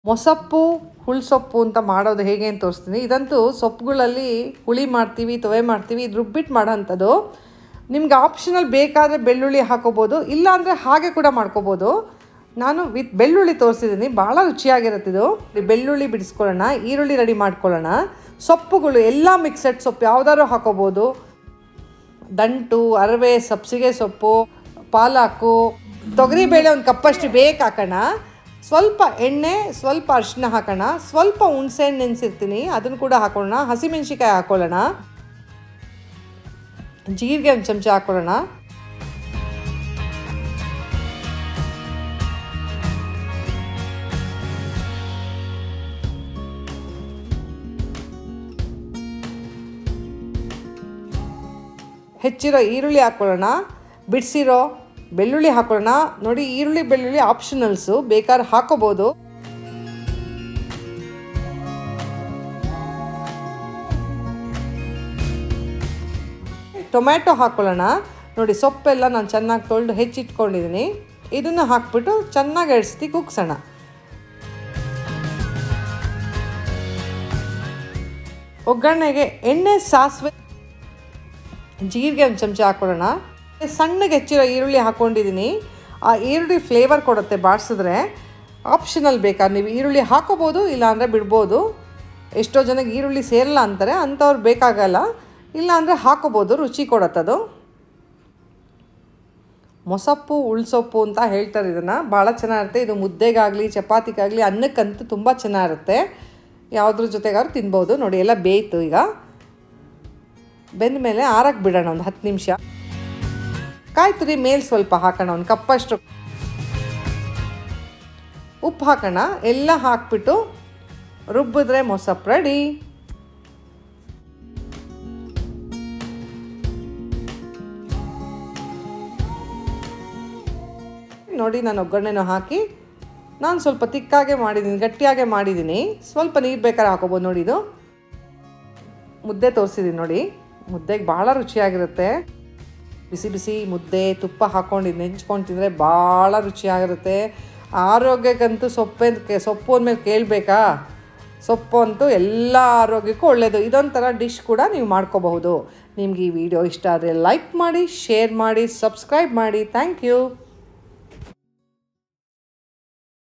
ಮೊಸಪ್ಪು ಹುಳ್ಸೊಪ್ಪು ಅಂತ ಮಾಡೋದು ಹೇಗೆ ಅಂತ ತೋರಿಸ್ತೀನಿ ಇದಂತೂ ಸೊಪ್ಪುಗಳಲ್ಲಿ ಹುಳಿ ಮಾಡ್ತೀವಿ ತೊವೆ ಮಾಡ್ತೀವಿ ಇದು ರುಬ್ಬಿಟ್ಟು ಮಾಡೋಂಥದ್ದು ನಿಮ್ಗೆ ಆಪ್ಷನಲ್ ಬೇಕಾದರೆ ಬೆಳ್ಳುಳ್ಳಿ ಹಾಕೋಬೋದು ಇಲ್ಲಾಂದರೆ ಹಾಗೆ ಕೂಡ ಮಾಡ್ಕೋಬೋದು ನಾನು ವಿತ್ ಬೆಳ್ಳುಳ್ಳಿ ತೋರಿಸಿದ್ದೀನಿ ಭಾಳ ರುಚಿಯಾಗಿರುತ್ತೆ ಇದು ಈ ಬೆಳ್ಳುಳ್ಳಿ ಬಿಡಿಸ್ಕೊಳ್ಳೋಣ ಈರುಳ್ಳಿ ರೆಡಿ ಮಾಡ್ಕೊಳ್ಳೋಣ ಸೊಪ್ಪುಗಳು ಎಲ್ಲ ಮಿಕ್ಸೆಡ್ ಸೊಪ್ಪು ಯಾವ್ದಾದ್ರು ಹಾಕೋಬೋದು ದಂಟು ಅರವೆ ಸಬ್ಸಿಗೆ ಸೊಪ್ಪು ಪಾಲಾಕು ತೊಗರಿಬೇಳೆ ಒಂದು ಕಪ್ಪಷ್ಟು ಬೇಕು ಹಾಕೋಣ ಸ್ವಲ್ಪ ಎಣ್ಣೆ ಸ್ವಲ್ಪ ಅರಿಶಿನ ಹಾಕೋಣ ಸ್ವಲ್ಪ ಹುಣಸೆ ಹಣ್ಣು ನೆನೆಸಿರ್ತೀನಿ ಅದನ್ನು ಕೂಡ ಹಾಕೊಳ್ಳೋಣ ಹಸಿಮೆಣ್ಸಿಕಾಯಿ ಹಾಕೊಳ್ಳೋಣ ಜೀರಿಗೆ ಒಂದು ಚಮಚ ಹಾಕೊಳ್ಳೋಣ ಹೆಚ್ಚಿರೋ ಈರುಳ್ಳಿ ಹಾಕ್ಕೊಳ್ಳೋಣ ಬಿಡಿಸಿರೋ ಬೆಳ್ಳುಳ್ಳಿ ಹಾಕೊಳ್ಳೋಣ ನೋಡಿ ಈರುಳ್ಳಿ ಬೆಳ್ಳುಳ್ಳಿ ಆಪ್ಷನಲ್ಸು ಬೇಕಾದ್ರೆ ಹಾಕೋಬೋದು ಟೊಮ್ಯಾಟೊ ಹಾಕ್ಕೊಳ್ಳೋಣ ನೋಡಿ ಸೊಪ್ಪೆಲ್ಲ ನಾನು ಚೆನ್ನಾಗಿ ತೊಳೆದು ಹೆಚ್ಚಿಟ್ಕೊಂಡಿದ್ದೀನಿ ಇದನ್ನು ಹಾಕ್ಬಿಟ್ಟು ಚೆನ್ನಾಗಿ ಎಡ್ಸ್ತಿ ಕುಗ್ಸೋಣ ಒಗ್ಗರಣೆಗೆ ಎಣ್ಣೆ ಸಾಸಿವೆ ಜೀರಿಗೆ ಒಂದು ಚಮಚ ಹಾಕ್ಕೊಳ್ಳೋಣ ಸಣ್ಣಗೆ ಹೆಚ್ಚಿರೋ ಈರುಳ್ಳಿ ಹಾಕ್ಕೊಂಡಿದ್ದೀನಿ ಆ ಈರುಳ್ಳಿ ಫ್ಲೇವರ್ ಕೊಡುತ್ತೆ ಬಾಡಿಸಿದ್ರೆ ಆಪ್ಷನಲ್ ಬೇಕಾದ್ರೆ ನೀವು ಈರುಳ್ಳಿ ಹಾಕೋಬೋದು ಇಲ್ಲಾಂದರೆ ಬಿಡ್ಬೋದು ಎಷ್ಟೋ ಜನಕ್ಕೆ ಈರುಳ್ಳಿ ಸೇರಲ್ಲ ಅಂತಾರೆ ಅಂಥವ್ರು ಬೇಕಾಗಲ್ಲ ಇಲ್ಲಾಂದರೆ ಹಾಕೋಬೋದು ರುಚಿ ಕೊಡತ್ತದು ಮೊಸಪ್ಪು ಉಳ್ಸೊಪ್ಪು ಅಂತ ಹೇಳ್ತಾರೆ ಇದನ್ನು ಭಾಳ ಚೆನ್ನಾಗಿರುತ್ತೆ ಇದು ಮುದ್ದೆಗಾಗಲಿ ಚಪಾತಿಗಾಗಲಿ ಅನ್ನಕ್ಕಂತೂ ತುಂಬ ಚೆನ್ನಾಗಿರುತ್ತೆ ಯಾವುದ್ರ ಜೊತೆಗಾದ್ರೂ ತಿನ್ಬೋದು ನೋಡಿ ಎಲ್ಲ ಬೇಯ್ತು ಈಗ ಬೆಂದ ಮೇಲೆ ಆರಕ್ಕೆ ಬಿಡೋಣ ಒಂದು ಹತ್ತು ನಿಮಿಷ ಕಾಯಿ ತುರಿ ಮೇಲೆ ಸ್ವಲ್ಪ ಹಾಕೋಣ ಒಂದು ಕಪ್ಪಷ್ಟು ಉಪ್ಪು ಹಾಕೋಣ ಎಲ್ಲ ಹಾಕ್ಬಿಟ್ಟು ರುಬ್ಬಿದ್ರೆ ಮೊಸಪ್ಪು ರೆಡಿ ನೋಡಿ ನಾನು ಒಗ್ಗರಣೆನೂ ಹಾಕಿ ನಾನು ಸ್ವಲ್ಪ ತಿಕ್ಕಾಗೆ ಮಾಡಿದ್ದೀನಿ ಗಟ್ಟಿಯಾಗೆ ಮಾಡಿದ್ದೀನಿ ಸ್ವಲ್ಪ ನೀರು ಬೇಕಾದ್ರೆ ಹಾಕೋಬೋದು ನೋಡಿ ಇದು ಮುದ್ದೆ ತೋರಿಸಿದ್ದೀನಿ ನೋಡಿ ಮುದ್ದೆಗೆ ಭಾಳ ರುಚಿಯಾಗಿರುತ್ತೆ ಬಿಸಿ ಬಿಸಿ ಮುದ್ದೆ ತುಪ್ಪ ಹಾಕ್ಕೊಂಡು ನೆಂಚ್ಕೊಂಡು ತಿಂದರೆ ಭಾಳ ರುಚಿಯಾಗಿರುತ್ತೆ ಆರೋಗ್ಯಕ್ಕಂತೂ ಸೊಪ್ಪೆ ಸೊಪ್ಪು ಅಂದಮೇಲೆ ಕೇಳಬೇಕಾ ಸೊಪ್ಪು ಅಂತೂ ಎಲ್ಲ ಆರೋಗ್ಯಕ್ಕೂ ಒಳ್ಳೆಯದು ಇದೊಂಥರ ಡಿಶ್ ಕೂಡ ನೀವು ಮಾಡ್ಕೋಬಹುದು ನಿಮ್ಗೆ ಈ ವಿಡಿಯೋ ಇಷ್ಟ ಆದರೆ ಲೈಕ್ ಮಾಡಿ ಶೇರ್ ಮಾಡಿ ಸಬ್ಸ್ಕ್ರೈಬ್ ಮಾಡಿ ಥ್ಯಾಂಕ್ ಯು